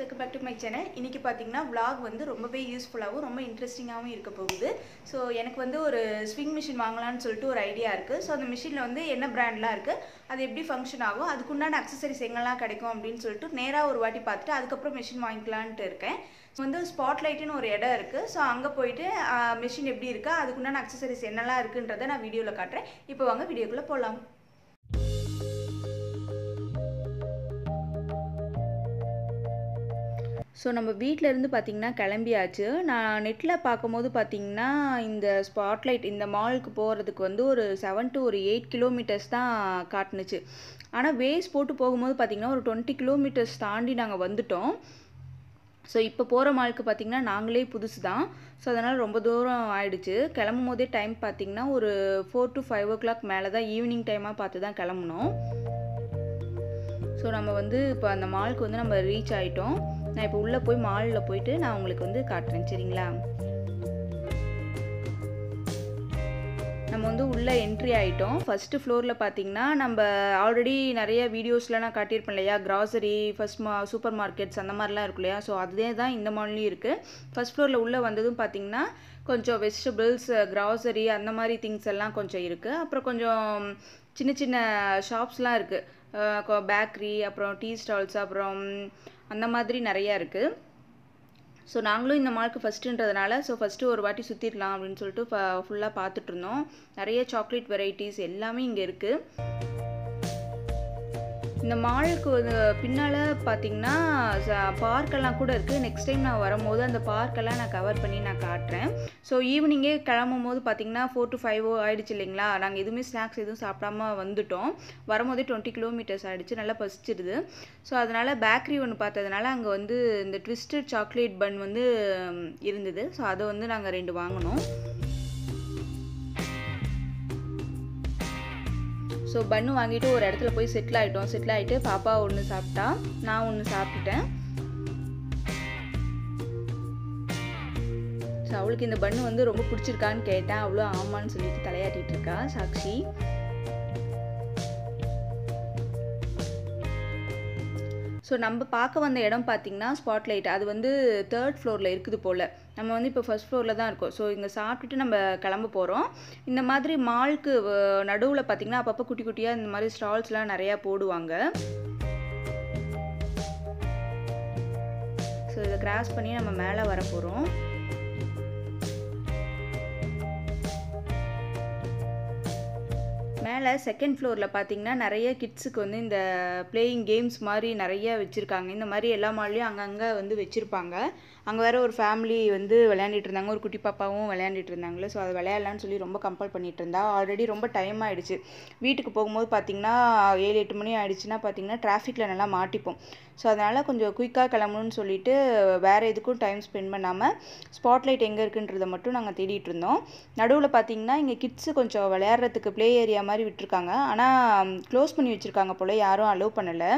welcome back to my channel இன்றைக்கி பார்த்தீங்கன்னா vlog வந்து ரொம்பவே யூஸ்ஃபுல்லாகவும் ரொம்ப இன்ட்ரெஸ்டிங்காகவும் இருக்க போகுது ஸோ எனக்கு வந்து ஒரு ஸ்விங் மிஷின் வாங்கலாம்னு சொல்லிட்டு ஒரு ஐடியா இருக்குது ஸோ அந்த மிஷினில் வந்து என்ன பிராண்ட்லாம் இருக்குது அது எப்படி ஃபங்க்ஷன் ஆகும் அதுக்குண்டான அக்சசரிஸ் எங்கெல்லாம் கிடைக்கும் அப்படின்னு சொல்லிட்டு நேராக ஒரு வாட்டி பார்த்துட்டு அதுக்கப்புறம் மிஷின் வாங்கிக்கலான்ட்டு இருக்கேன் வந்து ஸ்பாட்லைட்டுன்னு ஒரு இடம் இருக்குது ஸோ அங்கே போயிட்டு மிஷின் எப்படி இருக்கா அதுக்குண்டான அக்சசரிஸ் என்னெல்லாம் இருக்குன்றதை நான் வீடியோவில் காட்டுறேன் இப்போ வாங்க வீடியோக்குள்ளே போகலாம் ஸோ நம்ம வீட்டில் இருந்து பார்த்திங்கன்னா கிளம்பியாச்சு நான் நெட்டில் பார்க்கும்போது பார்த்திங்கன்னா இந்த ஸ்பாட்லைட் இந்த மாலுக்கு போகிறதுக்கு வந்து ஒரு செவன் டு ஒரு எயிட் கிலோமீட்டர்ஸ் தான் காட்டுனுச்சு ஆனால் வேஸ் போட்டு போகும்போது பார்த்திங்கன்னா ஒரு டுவெண்ட்டி கிலோமீட்டர்ஸ் தாண்டி நாங்கள் வந்துட்டோம் ஸோ இப்போ போகிற மாலுக்கு பார்த்திங்கன்னா நாங்களே புதுசு தான் ஸோ அதனால் ரொம்ப தூரம் ஆயிடுச்சு கிளம்பும் போதே டைம் பார்த்திங்கன்னா ஒரு four to five o'clock மேலே தான் ஈவினிங் டைமாக பார்த்து தான் கிளம்புனோம் ஸோ நம்ம வந்து இப்போ அந்த மாலுக்கு வந்து நம்ம ரீச் ஆகிட்டோம் நான் இப்போ உள்ளே போய் மாலில் போயிட்டு நான் உங்களுக்கு வந்து காட்டுறேன் சரிங்களா நம்ம வந்து உள்ளே என்ட்ரி ஆகிட்டோம் ஃபஸ்ட்டு ஃப்ளோரில் பார்த்தீங்கன்னா நம்ம ஆல்ரெடி நிறைய வீடியோஸில் நான் காட்டியிருப்பேன் இல்லையா கிராசரி ஃபஸ்ட் மா சூப்பர் மார்க்கெட்ஸ் அந்த மாதிரிலாம் இருக்கும் இல்லையா ஸோ அதே தான் இந்த மால்லையும் இருக்குது ஃபஸ்ட் ஃப்ளோரில் உள்ளே வந்ததும் பார்த்தீங்கன்னா கொஞ்சம் வெஜிடபிள்ஸ் கிராசரி அந்த மாதிரி திங்ஸ் எல்லாம் கொஞ்சம் இருக்குது அப்புறம் கொஞ்சம் சின்ன சின்ன ஷாப்ஸ்லாம் இருக்குது பேக்கரி அப்புறம் டீ ஸ்டால்ஸ் அப்புறம் அந்த மாதிரி நிறையா இருக்குது ஸோ நாங்களும் இந்த மாலுக்கு ஃபஸ்ட்டுன்றதுனால ஸோ ஃபஸ்ட்டு ஒரு வாட்டி சுற்றிடலாம் அப்படின்னு சொல்லிட்டு ஃபுல்லாக பார்த்துட்டு இருந்தோம் நிறைய சாக்லேட் வெரைட்டிஸ் எல்லாமே இங்கே இருக்குது இந்த மாலுக்கு வந்து பின்னால் பார்த்தீங்கன்னா பார்க்கெல்லாம் கூட இருக்குது நெக்ஸ்ட் டைம் நான் வரும்போது அந்த பார்க்கெல்லாம் நான் கவர் பண்ணி நான் காட்டுறேன் ஸோ ஈவினிங்கே கிளம்பும் போது பார்த்தீங்கன்னா ஃபோர் டு ஃபைவ் ஆயிடுச்சு இல்லைங்களா நாங்கள் எதுவுமே ஸ்நாக்ஸ் எதுவும் சாப்பிடாம வந்துட்டோம் வரும்போதே டுவெண்ட்டி கிலோமீட்டர்ஸ் ஆகிடுச்சு நல்லா பசிச்சிடுது ஸோ அதனால் பேக்கரி ஒன்று பார்த்ததுனால அங்கே வந்து இந்த ட்விஸ்டட் சாக்லேட் பன் வந்து இருந்தது ஸோ அதை வந்து நாங்கள் ரெண்டு வாங்கினோம் ஸோ பன்னு வாங்கிட்டு ஒரு இடத்துல போய் செட்டில் ஆகிட்டோம் செட்டில் ஆகிட்டு பாப்பா ஒன்று சாப்பிட்டா நான் ஒன்று சாப்பிட்டுட்டேன் ஸோ அவளுக்கு இந்த பண்ணு வந்து ரொம்ப பிடிச்சிருக்கான்னு கேட்டேன் அவ்வளோ ஆமான்னு சொல்லிட்டு தலையாட்டிட்டு இருக்கா சாக்ஷி ஸோ நம்ம பார்க்க வந்த இடம் பார்த்திங்கன்னா ஸ்பாட்லைட் அது வந்து தேர்ட் ஃப்ளோரில் இருக்குது போல் நம்ம வந்து இப்போ ஃபஸ்ட் ஃப்ளோரில் தான் இருக்கோம் ஸோ இங்கே சாப்பிட்டுட்டு நம்ம கிளம்ப போகிறோம் இந்த மாதிரி மால்க்கு நடுவில் பார்த்திங்கன்னா அப்பப்போ குட்டி குட்டியாக இந்த மாதிரி ஸ்டால்ஸ்லாம் நிறையா போடுவாங்க ஸோ இதை கிராஸ் பண்ணி நம்ம மேலே வர போகிறோம் மேலே செகண்ட் ஃப்ளோரில் பார்த்தீங்கன்னா நிறைய கிட்ஸுக்கு வந்து இந்த பிளேயிங் கேம்ஸ் மாதிரி நிறைய வச்சுருக்காங்க இந்த மாதிரி எல்லா மால்லையும் அங்கங்கே வந்து வச்சுருப்பாங்க அங்கே வேறு ஒரு ஃபேமிலி வந்து விளையாண்டுட்டு இருந்தாங்க ஒரு குட்டி பாப்பாவும் விளையாண்டுட்டு இருந்தாங்களே ஸோ அதை விளையாடலான்னு சொல்லி ரொம்ப கம்பல் பண்ணிகிட்டு இருந்தா ஆல்ரெடி ரொம்ப டைம் ஆகிடுச்சு வீட்டுக்கு போகும்போது பார்த்திங்கன்னா ஏழு எட்டு மணி ஆகிடுச்சுன்னா பார்த்திங்கன்னா டிராஃபிக்கில் நல்லா மாட்டிப்போம் ஸோ அதனால் கொஞ்சம் குயிக்காக கிளம்பணும்னு சொல்லிட்டு வேறு எதுக்கும் டைம் ஸ்பெண்ட் பண்ணாமல் ஸ்பாட்லைட் எங்கே இருக்குன்றதை மட்டும் நாங்கள் தேடிட்டு இருந்தோம் நடுவில் பார்த்திங்கன்னா இங்கே கிட்ஸு கொஞ்சம் விளையாடுறதுக்கு ப்ளே ஏரியா மாதிரி விட்டுருக்காங்க ஆனால் க்ளோஸ் பண்ணி வச்சுருக்காங்க போல் யாரும் அலோவ் பண்ணலை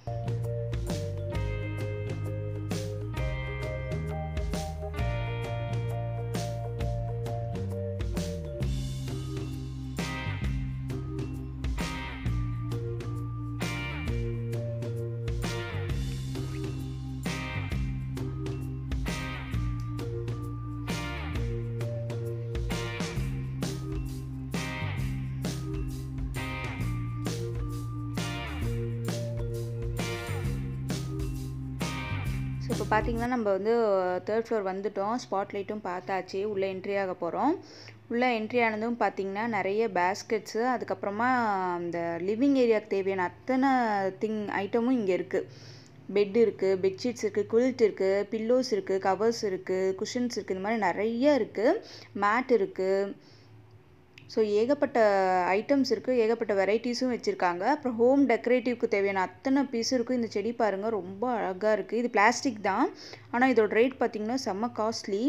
ஸோ இப்போ பார்த்தீங்கன்னா நம்ம வந்து தேர்ட் ஃப்ளோர் வந்துட்டோம் ஸ்பாட் லைட்டும் பார்த்தாச்சு உள்ளே என்ட்ரி ஆக போகிறோம் உள்ளே என்ட்ரி ஆனதும் பார்த்தீங்கன்னா நிறைய பேஸ்கெட்ஸு அதுக்கப்புறமா இந்த லிவிங் ஏரியாவுக்கு தேவையான அத்தனை திங் ஐட்டமும் இங்கே இருக்குது பெட் இருக்குது பெட்ஷீட்ஸ் இருக்குது குல்ட் இருக்குது பில்லோஸ் இருக்குது கவர்ஸ் இருக்குது குஷன்ஸ் இருக்குது இந்த மாதிரி நிறைய இருக்குது மேட் இருக்குது ஸோ ஏகப்பட்ட ஐட்டம்ஸ் இருக்குது ஏகப்பட்ட வெரைட்டிஸும் வச்சுருக்காங்க அப்புறம் ஹோம் டெக்கரேட்டிவ்க்கு தேவையான அத்தனை பீஸும் இருக்குது இந்த செடி பாருங்கள் ரொம்ப அழகாக இருக்குது இது பிளாஸ்டிக் தான் ஆனால் இதோட ரேட் பார்த்திங்கன்னா செம்ம காஸ்ட்லி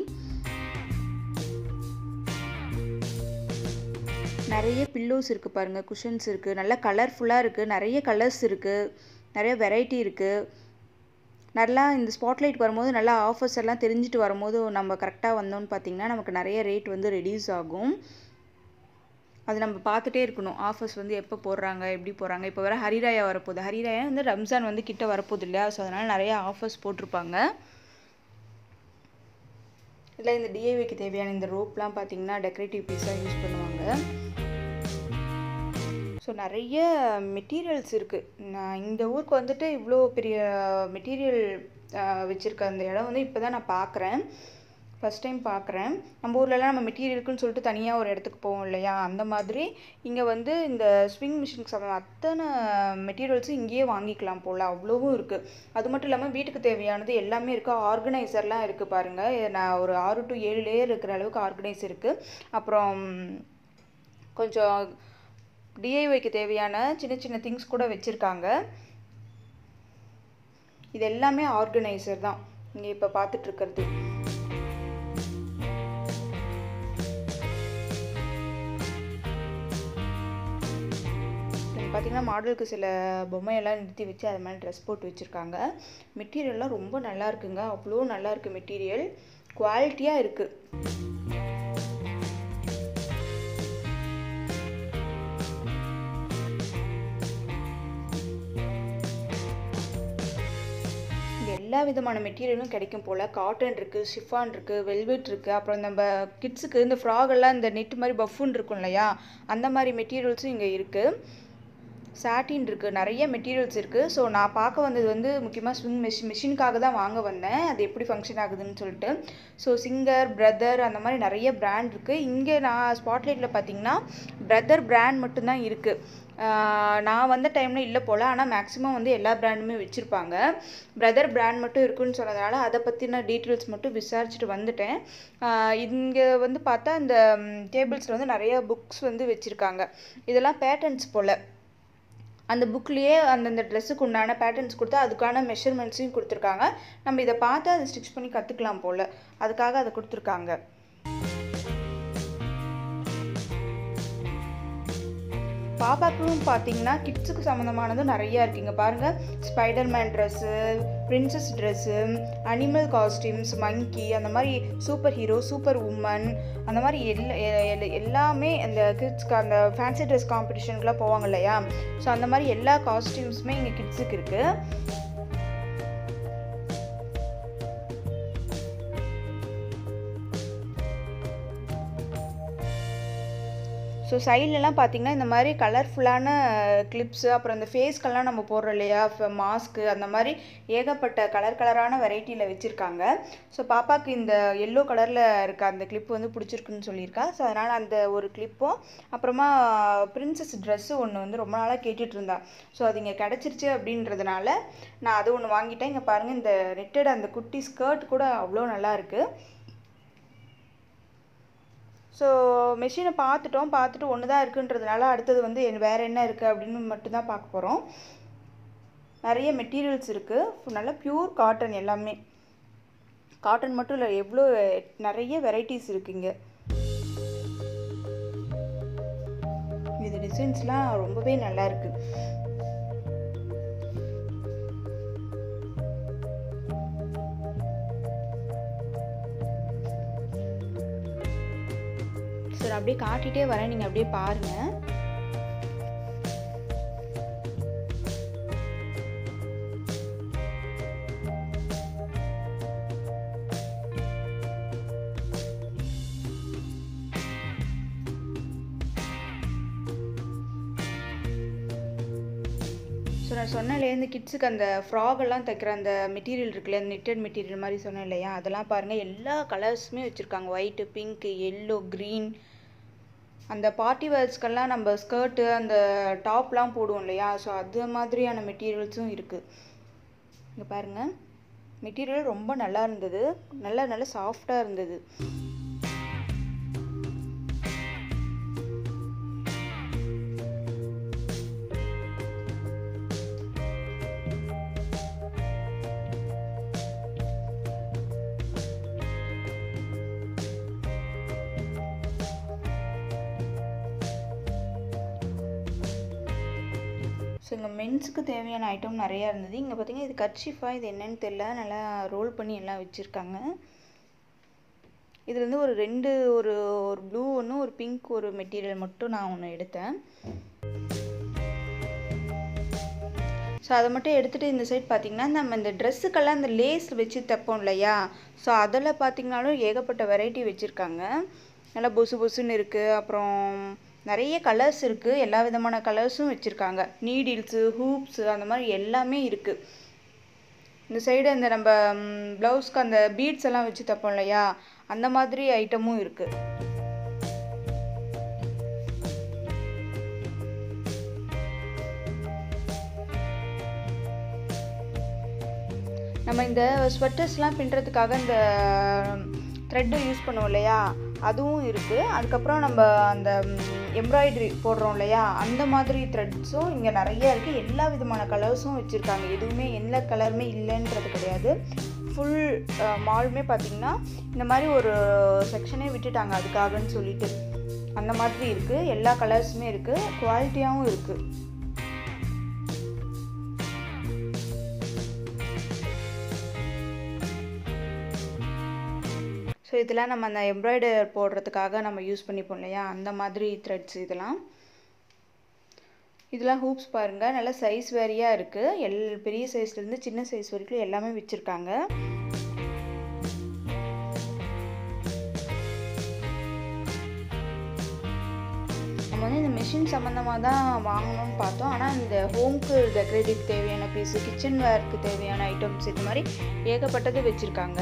நிறைய பில்லோஸ் இருக்குது பாருங்கள் குஷன்ஸ் இருக்குது நல்லா கலர்ஃபுல்லாக இருக்குது நிறைய கலர்ஸ் இருக்குது நிறைய வெரைட்டி இருக்குது நல்லா இந்த ஸ்பாட்லைட் வரும்போது நல்லா ஆஃபர்ஸ் எல்லாம் தெரிஞ்சுட்டு வரும்போது நம்ம கரெக்டாக வந்தோம்னு பார்த்திங்கன்னா நமக்கு நிறைய ரேட் வந்து ரெடியூஸ் ஆகும் அது நம்ம பார்த்துட்டே இருக்கணும் ஆஃபர்ஸ் வந்து எப்போ போடுறாங்க எப்படி போடுறாங்க இப்போ வர ஹரிராயா வரப்போகுது ஹரிராயா வந்து ரம்ஜான் வந்து கிட்ட வரப்போகுது இல்லையா ஸோ அதனால் நிறைய ஆஃபர்ஸ் போட்டிருப்பாங்க இல்லை இந்த டிஏவிக்கு தேவையான இந்த ரோப்லாம் பார்த்தீங்கன்னா டெக்கரேட்டிவ் பீஸாக யூஸ் பண்ணுவாங்க ஸோ நிறைய மெட்டீரியல்ஸ் இருக்குது நான் இந்த ஊருக்கு வந்துட்டு இவ்வளோ பெரிய மெட்டீரியல் வச்சுருக்க அந்த இடம் வந்து இப்போ தான் நான் பார்க்குறேன் ஃபஸ்ட் டைம் பார்க்குறேன் நம்ம ஊர்லலாம் நம்ம மெட்டீரியலுக்குன்னு சொல்லிட்டு தனியாக ஒரு இடத்துக்கு போவோம் இல்லையா அந்த மாதிரி இங்கே வந்து இந்த ஸ்விங் மிஷினுக்கு சம்மந்தம் அத்தனை மெட்டீரியல்ஸும் இங்கேயே வாங்கிக்கலாம் போல் அவ்வளோவும் இருக்குது அது மட்டும் இல்லாமல் வீட்டுக்கு தேவையானது எல்லாமே இருக்குது ஆர்கனைசர்லாம் இருக்குது பாருங்கள் நான் ஒரு ஆறு டு ஏழு லேயர் இருக்கிற அளவுக்கு ஆர்கனைஸ் இருக்குது அப்புறம் கொஞ்சம் டிஐஒய்க்கு தேவையான சின்ன சின்ன திங்ஸ் கூட வச்சுருக்காங்க இது எல்லாமே ஆர்கனைசர் தான் இங்கே இப்போ பார்த்துட்ருக்கிறது பார்த்தீங்கன்னா மாடலுக்கு சில பொம்மையெல்லாம் நிறுத்தி வச்சு அது மேலே ட்ரெஸ் போட்டு வச்சுருக்காங்க மெட்டீரியல்லாம் ரொம்ப நல்லா இருக்குங்க அவ்வளோ நல்லா இருக்குது மெட்டீரியல் குவாலிட்டியாக இருக்குது எல்லா விதமான மெட்டீரியலும் கிடைக்கும் போல் காட்டன் இருக்குது ஷிஃபான் இருக்குது வெல்வெட் இருக்குது அப்புறம் நம்ம கிட்ஸுக்கு இந்த ஃப்ராகெல்லாம் இந்த நெட் மாதிரி பஃபுன் இருக்கும் இல்லையா அந்த மாதிரி மெட்டீரியல்ஸும் இங்கே இருக்குது சாட்டின் இருக்குது நிறைய மெட்டீரியல்ஸ் இருக்குது ஸோ நான் பார்க்க வந்தது வந்து முக்கியமாக ஸ்விங் மிஷின் மிஷினுக்காக தான் வாங்க வந்தேன் அது எப்படி ஃபங்க்ஷன் ஆகுதுன்னு சொல்லிட்டு ஸோ சிங்கர் பிரதர் அந்த மாதிரி நிறைய பிராண்ட் இருக்குது இங்கே நான் ஸ்பாட்லைட்டில் பார்த்தீங்கன்னா பிரதர் பிராண்ட் மட்டும்தான் இருக்குது நான் வந்த டைமில் இல்லை போல் ஆனால் மேக்ஸிமம் வந்து எல்லா பிராண்டுமே வச்சுருப்பாங்க பிரதர் பிராண்ட் மட்டும் இருக்குன்னு சொன்னதுனால அதை பற்றின டீட்டெயில்ஸ் மட்டும் விசாரிச்சுட்டு வந்துட்டேன் இங்கே வந்து பார்த்தா இந்த டேபிள்ஸில் வந்து நிறைய புக்ஸ் வந்து வச்சுருக்காங்க இதெல்லாம் பேட்டர்ன்ஸ் போல் அந்த புக்லேயே அந்தந்த ட்ரெஸ்ஸுக்கு உண்டான பேட்டர்ன்ஸ் கொடுத்து அதுக்கான மெஷர்மெண்ட்ஸையும் கொடுத்துருக்காங்க நம்ம இதை பார்த்து அதை ஸ்டிச் பண்ணி கற்றுக்கலாம் போல் அதுக்காக அதை கொடுத்துருக்காங்க பாப்பாக்கும் பார்த்தீங்கன்னா கிட்ஸுக்கு சம்மந்தமானதும் நிறையா இருக்குங்க பாருங்கள் Spiderman dress princess dress animal costumes monkey அந்த மாதிரி சூப்பர் ஹீரோ சூப்பர் உமன் அந்த மாதிரி எல்லா எல்லாமே அந்த கிட்ஸ்க்கு அந்த ஃபேன்சி ட்ரெஸ் காம்படிஷனுக்குலாம் போவாங்க இல்லையா ஸோ அந்த மாதிரி எல்லா காஸ்டியூம்ஸுமே இங்கே கிட்ஸுக்கு இருக்குது ஸோ சைட்லலாம் பார்த்தீங்கன்னா இந்த மாதிரி கலர்ஃபுல்லான கிளிப்ஸு அப்புறம் இந்த ஃபேஸ்க்கெல்லாம் நம்ம போடுறோம் இல்லையா மாஸ்க்கு அந்த மாதிரி ஏகப்பட்ட கலர் கலரான வெரைட்டியில் வச்சுருக்காங்க ஸோ பாப்பாவுக்கு இந்த எல்லோ கலரில் இருக்க அந்த கிளிப் வந்து பிடிச்சிருக்குன்னு சொல்லியிருக்கா ஸோ அதனால் அந்த ஒரு கிளிப்பும் அப்புறமா பிரின்சஸ் ட்ரெஸ்ஸு ஒன்று வந்து ரொம்ப நாளாக கேட்டுட்டு இருந்தா ஸோ அது இங்கே கிடச்சிருச்சு அப்படின்றதுனால நான் அது ஒன்று வாங்கிட்டேன் இங்கே பாருங்கள் இந்த நெட்டட் அந்த குட்டி ஸ்கர்ட் கூட அவ்வளோ நல்லா இருக்குது ஸோ மெஷினை பார்த்துட்டோம் பார்த்துட்டு ஒன்று தான் இருக்குன்றதுனால அடுத்தது வந்து வேறு என்ன இருக்குது அப்படின்னு மட்டும்தான் பார்க்க போகிறோம் நிறைய மெட்டீரியல்ஸ் இருக்குது நல்லா ப்யூர் காட்டன் எல்லாமே காட்டன் மட்டும் இல்லை எவ்வளோ நிறைய வெரைட்டிஸ் இருக்குங்க இது டிசைன்ஸ்லாம் ரொம்பவே நல்லா இருக்குது சரி அப்படியே காட்டிகிட்டே வரேன் நீங்கள் அப்படியே பாருங்கள் ஸோ நான் சொன்னலேருந்து கிட்ஸுக்கு அந்த ஃப்ராகெல்லாம் தைக்கிற அந்த மெட்டீரியல் இருக்குல்ல அந்த நெட்டட் மெட்டீரியல் மாதிரி சொன்னேன் இல்லையா அதெல்லாம் பாருங்கள் எல்லா கலர்ஸுமே வச்சுருக்காங்க ஒயிட்டு பிங்க்கு எல்லோ க்ரீன் அந்த பார்ட்டி வேர்ஸ்க்கெல்லாம் நம்ம ஸ்கர்ட்டு அந்த டாப்லாம் போடுவோம் இல்லையா ஸோ அது மாதிரியான மெட்டீரியல்ஸும் இருக்குது இங்கே பாருங்கள் மெட்டீரியல் ரொம்ப நல்லா இருந்தது நல்லா நல்லா சாஃப்டாக இருந்தது ஸோ இங்கே மென்ஸுக்கு தேவையான ஐட்டம் நிறையா இருந்தது இங்கே பார்த்தீங்கன்னா இது கர்ச்சிஃபா இது என்னன்னு தெரியல நல்லா ரோல் பண்ணி எல்லாம் வச்சுருக்காங்க இதுலேருந்து ஒரு ரெண்டு ஒரு ஒரு ப்ளூ ஒன்று ஒரு பிங்க் ஒரு மெட்டீரியல் மட்டும் நான் ஒன்று எடுத்தேன் ஸோ அதை மட்டும் எடுத்துகிட்டு இந்த சைட் பார்த்திங்கன்னா நம்ம இந்த ட்ரெஸ்ஸுக்கெல்லாம் இந்த லேஸ் வச்சு தைப்போம் இல்லையா ஸோ அதில் பார்த்திங்கனாலும் ஏகப்பட்ட வெரைட்டி வச்சுருக்காங்க நல்லா பொசு பொசுன்னு இருக்குது அப்புறம் நிறைய கலர்ஸ் இருக்குது எல்லா விதமான கலர்ஸும் வச்சுருக்காங்க நீடில்ஸு ஹூப்ஸு அந்த மாதிரி எல்லாமே இருக்குது இந்த சைடு அந்த நம்ம ப்ளவுஸ்க்கு அந்த பீட்ஸ் எல்லாம் வச்சு தைப்போம் இல்லையா அந்த மாதிரி ஐட்டமும் இருக்குது நம்ம இந்த ஸ்வெட்டர்ஸ்லாம் பின்னுறதுக்காக இந்த த்ரெட்டு யூஸ் பண்ணுவோம் இல்லையா அதுவும் இருக்குது அதுக்கப்புறம் நம்ம அந்த எம்ப்ராய்டரி போடுறோம் இல்லையா அந்த மாதிரி த்ரெட்ஸும் இங்கே நிறைய இருக்குது எல்லா விதமான கலர்ஸும் வச்சுருக்காங்க எதுவுமே எந்த கலருமே இல்லைன்றது கிடையாது ஃபுல் மாலுமே பார்த்திங்கன்னா இந்த மாதிரி ஒரு செக்ஷனே விட்டுட்டாங்க அதுக்காகன்னு சொல்லிட்டு அந்த மாதிரி இருக்குது எல்லா கலர்ஸுமே இருக்குது குவாலிட்டியாகவும் இருக்குது ஸோ இதெல்லாம் நம்ம அந்த எம்ப்ராய்டர் போடுறதுக்காக நம்ம யூஸ் பண்ணிப்போம் இல்லையா அந்த மாதிரி த்ரெட்ஸ் இதெல்லாம் இதெல்லாம் ஹூப்ஸ் பாருங்கள் நல்லா சைஸ் வேரியாக இருக்குது எல் பெரிய சைஸ்லேருந்து சின்ன சைஸ் வரைக்கும் எல்லாமே வச்சுருக்காங்க நம்ம வந்து இந்த மிஷின் சம்மந்தமாக தான் வாங்கணும்னு பார்த்தோம் ஆனால் இந்த ஹோம்க்கு டெக்கரேட்டிவ் தேவையான பீஸு கிச்சன் வேர்க்கு தேவையான ஐட்டம்ஸ் இது மாதிரி ஏகப்பட்டது வச்சுருக்காங்க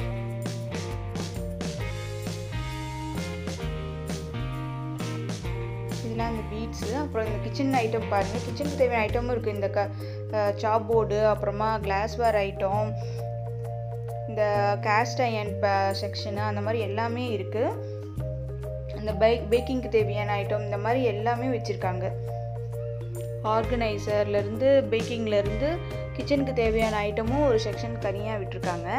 இதெல்லாம் இந்த பீட்ஸு அப்புறம் இந்த கிச்சன் ஐட்டம் பாருங்கள் கிச்சனுக்கு தேவையான ஐட்டமும் இருக்குது இந்த க சாப் போர்டு அப்புறமா கிளாஸ்வேர் ஐட்டம் இந்த கேஸ்ட் அயன் செக்ஷனு அந்த மாதிரி எல்லாமே இருக்குது அந்த பைக் பேக்கிங்க்கு தேவையான ஐட்டம் இந்த மாதிரி எல்லாமே வச்சுருக்காங்க ஆர்கனைசர்லேருந்து பேக்கிங்லேருந்து கிச்சனுக்கு தேவையான ஐட்டமும் ஒரு செக்ஷன் தனியாக விட்டுருக்காங்க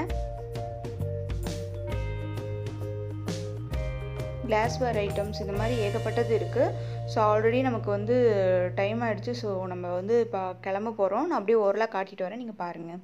கிளாஸ்வேர் ஐட்டம்ஸ் இந்த மாதிரி ஏகப்பட்டது இருக்குது ஸோ ஆல்ரெடி நமக்கு வந்து டைம் ஆகிடுச்சு ஸோ நம்ம வந்து இப்போ கிளம்ப போகிறோம் நான் அப்படியே ஓரலாக காட்டிட்டு வரேன் நீங்கள் பாருங்கள்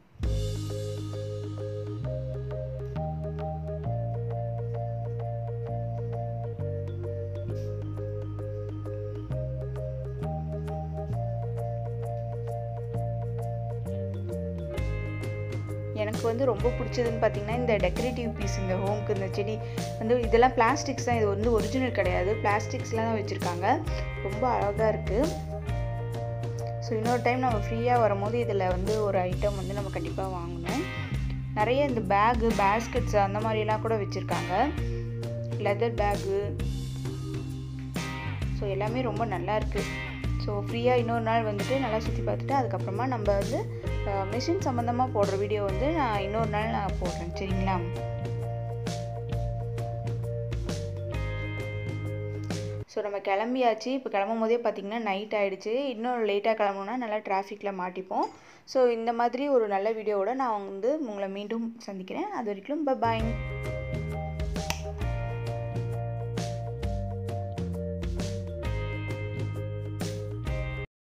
எனக்கு வந்து ரொம்ப பிடிச்சதுன்னு பார்த்தீங்கன்னா இந்த டெக்கரேட்டிவ் பீஸ் இந்த ஹோம்க்கு இந்த செடி வந்து இதெல்லாம் பிளாஸ்டிக்ஸ் தான் இது வந்து ஒரிஜினல் கிடையாது பிளாஸ்டிக்ஸ்லாம் தான் வச்சுருக்காங்க ரொம்ப அழகாக இருக்குது ஸோ இன்னொரு டைம் நம்ம ஃப்ரீயாக வரும்போது இதில் வந்து ஒரு ஐட்டம் வந்து நம்ம கண்டிப்பாக வாங்கணும் நிறைய இந்த பேகு பேஸ்கெட்ஸ் அந்த மாதிரிலாம் கூட வச்சுருக்காங்க லெதர் பேகு ஸோ எல்லாமே ரொம்ப நல்லா இருக்குது ஸோ ஃப்ரீயாக இன்னொரு நாள் வந்துட்டு நல்லா சுற்றி பார்த்துட்டு அதுக்கப்புறமா நம்ம வந்து மிஷின் சம்மந்தமாக போடுற வீடியோ வந்து நான் இன்னொரு நாள் நான் போடுறேன் சரிங்களா ஸோ நம்ம கிளம்பியாச்சு இப்போ கிளம்பும் போதே பார்த்திங்கன்னா நைட் ஆகிடுச்சு இன்னும் லேட்டாக கிளம்பணுன்னா நல்லா டிராஃபிக்கில் மாட்டிப்போம் ஸோ இந்த மாதிரி ஒரு நல்ல வீடியோவோட நான் வந்து உங்களை மீண்டும் சந்திக்கிறேன் அது வரைக்கும் பாய்